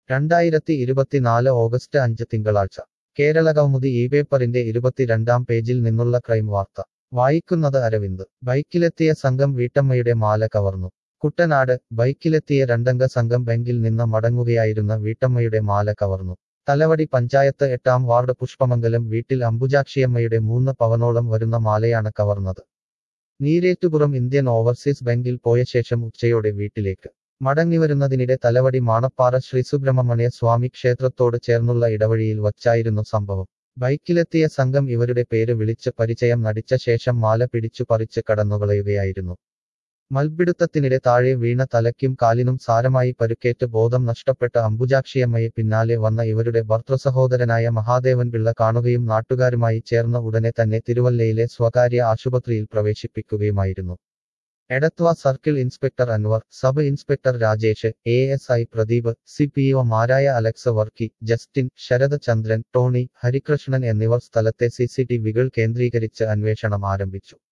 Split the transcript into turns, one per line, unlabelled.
രണ്ടായിരത്തി ഇരുപത്തിനാല് ഓഗസ്റ്റ് അഞ്ച് തിങ്കളാഴ്ച കേരളകൗമുദി ഈ പേപ്പറിന്റെ ഇരുപത്തിരണ്ടാം പേജിൽ നിന്നുള്ള ക്രൈം വാർത്ത വായിക്കുന്നത് അരവിന്ദ് ബൈക്കിലെത്തിയ സംഘം വീട്ടമ്മയുടെ മാല കവർന്നു കുട്ടനാട് ബൈക്കിലെത്തിയ രണ്ടംഗ സംഘം ബാങ്കിൽ നിന്ന് മടങ്ങുകയായിരുന്ന വീട്ടമ്മയുടെ മാല കവർന്നു തലവടി പഞ്ചായത്ത് എട്ടാം വാർഡ് പുഷ്പമംഗലം വീട്ടിൽ അംബുജാക്ഷിയമ്മയുടെ മൂന്ന് പവനോളം വരുന്ന മാലയാണ് കവർന്നത് നീരേറ്റുപുറം ഇന്ത്യൻ ഓവർസീസ് ബാങ്കിൽ പോയ ശേഷം ഉച്ചയോടെ വീട്ടിലേക്ക് മടങ്ങിവരുന്നതിനിടെ തലവടി മാണപ്പാറ ശ്രീസുബ്രഹ്മണ്യ സ്വാമി ക്ഷേത്രത്തോട് ചേർന്നുള്ള ഇടവഴിയിൽ വച്ചായിരുന്നു സംഭവം ബൈക്കിലെത്തിയ സംഘം ഇവരുടെ പേര് വിളിച്ച് പരിചയം നടിച്ച ശേഷം മാല പിടിച്ചു പറിച്ച് കടന്നുകളയുകയായിരുന്നു മൽപിടുത്തത്തിനിടെ താഴെ വീണ തലയ്ക്കും കാലിനും സാരമായി പരുക്കേറ്റ് ബോധം നഷ്ടപ്പെട്ട അംബുജാക്ഷിയമ്മയെ പിന്നാലെ വന്ന ഇവരുടെ ഭർത്തൃസഹോദരനായ മഹാദേവൻ പിള്ള കാണുകയും നാട്ടുകാരുമായി ചേർന്ന് ഉടനെ തന്നെ തിരുവല്ലയിലെ സ്വകാര്യ ആശുപത്രിയിൽ പ്രവേശിപ്പിക്കുകയുമായിരുന്നു Edathua circle inspector Anvar sub inspector Rajesh A S I Pradeep C P ഒമാരായ അലക്സ് വർക്കി ജസ്റ്റിൻ ശരത് ചന്ദ്രൻ ടോണി ഹരികൃഷ്ണൻ എന്നിവർ സ്ഥലത്തെ സി സി ടി വികൾ കേന്ദ്രീകരിച്ച് അന്വേഷണം ആരംഭിച്ചു